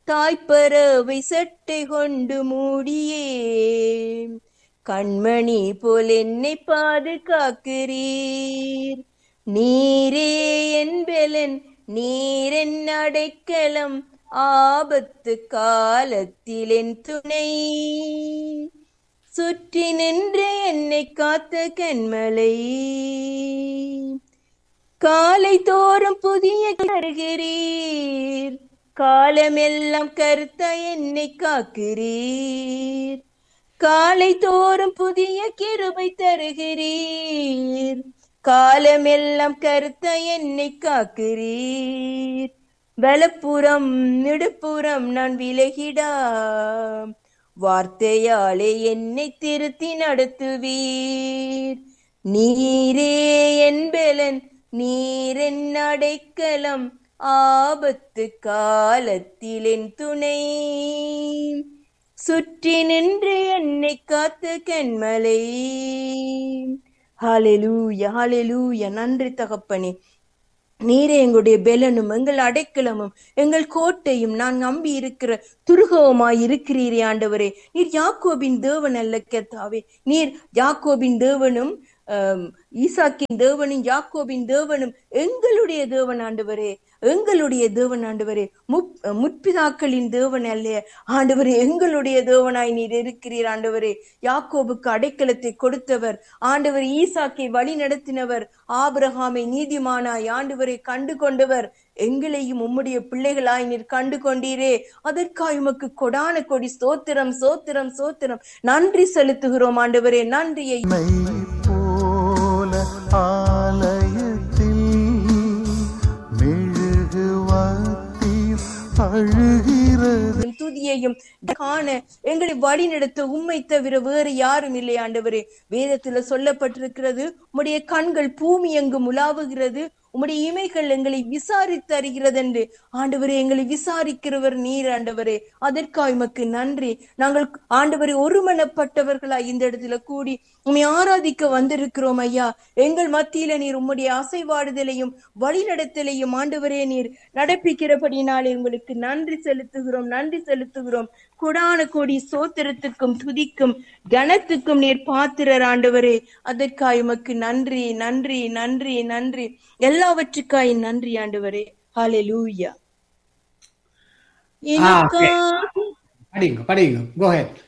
தாய்ப்பறவை சட்டை கொண்டு மூடியே கண்மணி போல் என்னை பாதுகாக்கிறீர் நீரே என்பலன் நீரென் அடைக்கலம் ஆபத்து காலத்தில் என் துணை சுற்றி நின்று என்னை காத்த கண்மலை காலை தோறும் புதிய தருகிறீர் காலமெல்லாம் கருத்த என்னை காக்கிறீர் காலை தோறும் புதிய கிருபை தருகிறீர் காலமெல்லாம் கருத்த என்னை காக்கிறீர் வலப்புறம் நெடுப்புறம் நான் விலகிடா வார்த்தையாலே என்னை திருத்தி நடத்துவீர் நீரே என்பலன் நீரென் அடைக்கலம் ஆபத்து காலத்தில் என் துணை சுற்றி நின்று என்னை காத்த கண்மலை ஹalleluya ஹalleluya நன்றி தகப்பனே நீரே எங்களுடைய பெலனும் எங்கள் அடைக்கலமும் எங்கள் கோட்டையும் நான் நம்பி இருக்கிற துருகவுமாய் இருக்கிறீரே ஆண்டவரே நீர் யாக்கோபின் தேவன் அல்ல கர்த்தாவே நீர் யாக்கோபின் தேவனும் ஆம், ஈசாக்கின் தேவனும் யாக்கோபின் தேவனும் எங்களுடைய தேவன் ஆண்டவரே எங்களுடைய தேவன் ஆண்டவரே முப் முற்பிதாக்களின் தேவன் அல்ல ஆண்டவரே எங்களுடைய தேவனாய் நீர் இருக்கிறீர் ஆண்டவரே யாக்கோபுக்கு அடைக்கலத்தை கொடுத்தவர் ஆண்டவர் ஈசாக்கை வழி நடத்தினவர் ஆபிரகாமை நீதிமானாய் ஆண்டவரை கண்டு கொண்டவர் எங்களையும் உம்முடைய பிள்ளைகளாய் நீர் கண்டு கொண்டீரே அதற்காய் உமக்கு கொடான கொடி சோத்திரம் சோத்திரம் சோத்திரம் நன்றி செலுத்துகிறோம் ஆண்டவரே நன்றியை மெய் போல ஆலயத்தில் மெழுகுவர்த்தி அழுகிறது துதியையும் காண எங்களை வழி நடத்த உம்மை தவிர வேறு யாரும் இல்லை ஆண்டவரே வேதத்துல சொல்லப்பட்டிருக்கிறது உம்முடைய கண்கள் பூமி எங்கும் உலாவுகிறது உம்முடைய இமைகள் எங்களை விசாரித்து அறிகிறது என்று ஆண்டவரே எங்களை விசாரிக்கிறவர் நீர் ஆண்டவரே அதற்காக உமக்கு நன்றி நாங்கள் ஆண்டவரே ஒருமனப்பட்டவர்களாய் இந்த இடத்துல கூடி உம்மை ஆராதிக்க வந்திருக்கிறோம் ஐயா எங்கள் மத்தியில நீர் உம்முடைய அசைவாடுதலையும் வழிநடத்தலையும் ஆண்டவரே நீர் நடப்பிக்கிறபடினாலே உங்களுக்கு நன்றி செலுத்துகிறோம் நன்றி செலுத்துகிறோம் கொடான கோடி சோத்திரத்துக்கும் துதிக்கும் கனத்துக்கும் நீர் பாத்திரர் ஆண்டவரே அதற்காய் உமக்கு நன்றி நன்றி நன்றி நன்றி எல்லாவற்றுக்காய் நன்றி ஆண்டவரே ஹalleluya Ah, okay. எனக்காக படிங்க படிங்க கோ ஹெட்